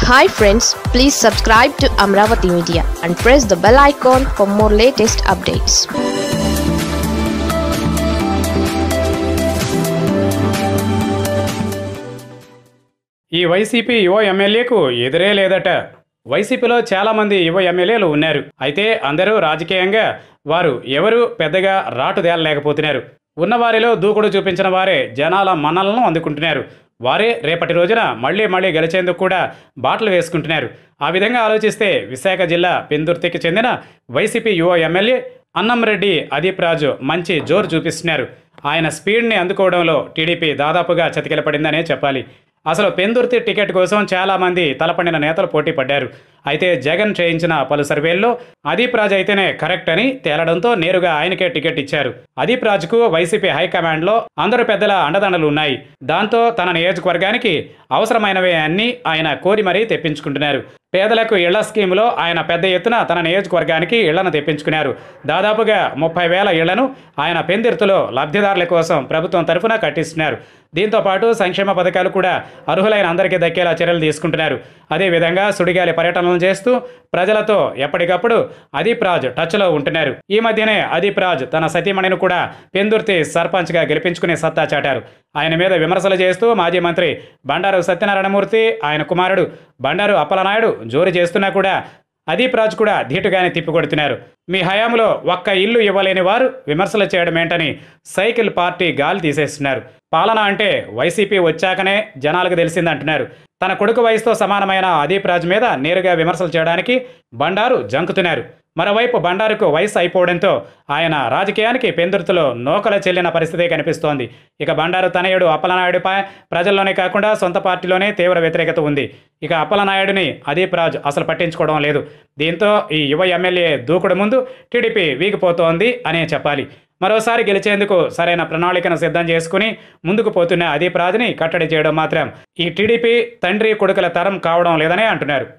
hi friends please subscribe to Amaravati media and press the bell icon for more latest updates ఈ YCP యువ ఎమ్మెల్యేకు ఎదురే లేదట వైసీపీలో చాలామంది యువ ఎమ్మెల్యేలు ఉన్నారు అయితే అందరూ రాజకీయంగా వారు ఎవరు పెద్దగా రాటు తేలలేకపోతున్నారు ఉన్నవారిలో దూకుడు చూపించిన వారే జనాల మన్నలను అందుకుంటున్నారు వారే రేపటి రోజున మళ్ళీ మళ్ళీ గెలిచేందుకు కూడా బాటలు వేసుకుంటున్నారు ఆ విధంగా ఆలోచిస్తే విశాఖ జిల్లా పెందుర్తికి చెందిన వైసీపీ యువ ఎమ్మెల్యే అన్నంరెడ్డి అదీప్ రాజు మంచి జోరు చూపిస్తున్నారు ఆయన స్పీడ్ని అందుకోవడంలో టీడీపీ దాదాపుగా చతికిలపడిందనే చెప్పాలి అసలు పెందుర్తి టికెట్ కోసం చాలామంది తలపండిన నేతలు పోటీ పడ్డారు అయితే జగన్ చేయించిన పలు సర్వేల్లో అదీప్ రాజ్ అయితేనే కరెక్ట్ అని తేలడంతో నేరుగా ఆయనకే టికెట్ ఇచ్చారు అదీప్ రాజ్కు వైసీపీ హైకమాండ్లో అందరు పెద్దల అండదండలు ఉన్నాయి దాంతో తన నియోజకవర్గానికి అవసరమైనవే అన్ని ఆయన కోరి మరీ తెప్పించుకుంటున్నారు పేదలకు ఇళ్ల స్కీములో ఆయన పెద్ద ఎత్తున తన నియోజకవర్గానికి ఇళ్లను తెప్పించుకున్నారు దాదాపుగా ముప్పై వేల ఇళ్లను ఆయన పెందిర్తులో లబ్ధిదారుల కోసం ప్రభుత్వం తరఫున కట్టిస్తున్నారు దీంతో పాటు సంక్షేమ పథకాలు కూడా అర్హులైన అందరికీ దక్కేలా చర్యలు తీసుకుంటున్నారు అదేవిధంగా సుడిగాలి పర్యటనలు చేస్తూ ప్రజలతో ఎప్పటికప్పుడు అదీప్ రాజ్ టచ్లో ఉంటున్నారు ఈ మధ్యనే అదీప్ రాజ్ తన సతీమణిని కూడా పెందుర్తి సర్పంచ్గా గెలిపించుకునే సత్తా చాటారు ఆయన మీద విమర్శలు చేస్తూ మాజీ మంత్రి బండారు సత్యనారాయణమూర్తి ఆయన కుమారుడు బండారు అప్పలనాయుడు జోరు చేస్తున్నా కూడా అదీప్ రాజ్ కూడా ధీటుగానే తిప్పికొడుతున్నారు మీ హయాంలో ఒక్క ఇల్లు ఇవ్వలేని వారు విమర్శలు చేయడం ఏంటని సైకిల్ పార్టీ గాలి తీసేస్తున్నారు పాలన అంటే వైసీపీ వచ్చాకనే జనాలకు తెలిసిందంటున్నారు తన కొడుకు వయసుతో సమానమైన అదీప్ రాజ్ మీద నేరుగా విమర్శలు చేయడానికి బండారు జంకుతున్నారు మరోవైపు బండారుకు వయసు అయిపోవడంతో ఆయన రాజకీయానికి పెందుర్తిలో నోకల చెల్లిన పరిస్థితి కనిపిస్తోంది ఇక బండారు తనయుడు అప్పలనాయుడిపై ప్రజల్లోనే కాకుండా సొంత పార్టీలోనే తీవ్ర వ్యతిరేకత ఉంది ఇక అప్పలనాయుడిని అదీప్ రాజ్ అసలు పట్టించుకోవడం లేదు దీంతో ఈ యువ ఎమ్మెల్యే దూకుడు ముందు టీడీపీ వీగిపోతోంది అనే చెప్పాలి మరోసారి గెలిచేందుకు సరైన ప్రణాళికను సిద్ధం చేసుకుని ముందుకు పోతున్న అదీప్ రాజ్ని కట్టడి చేయడం మాత్రం ఈ టీడీపీ తండ్రి కొడుకుల తరం కావడం లేదనే అంటున్నారు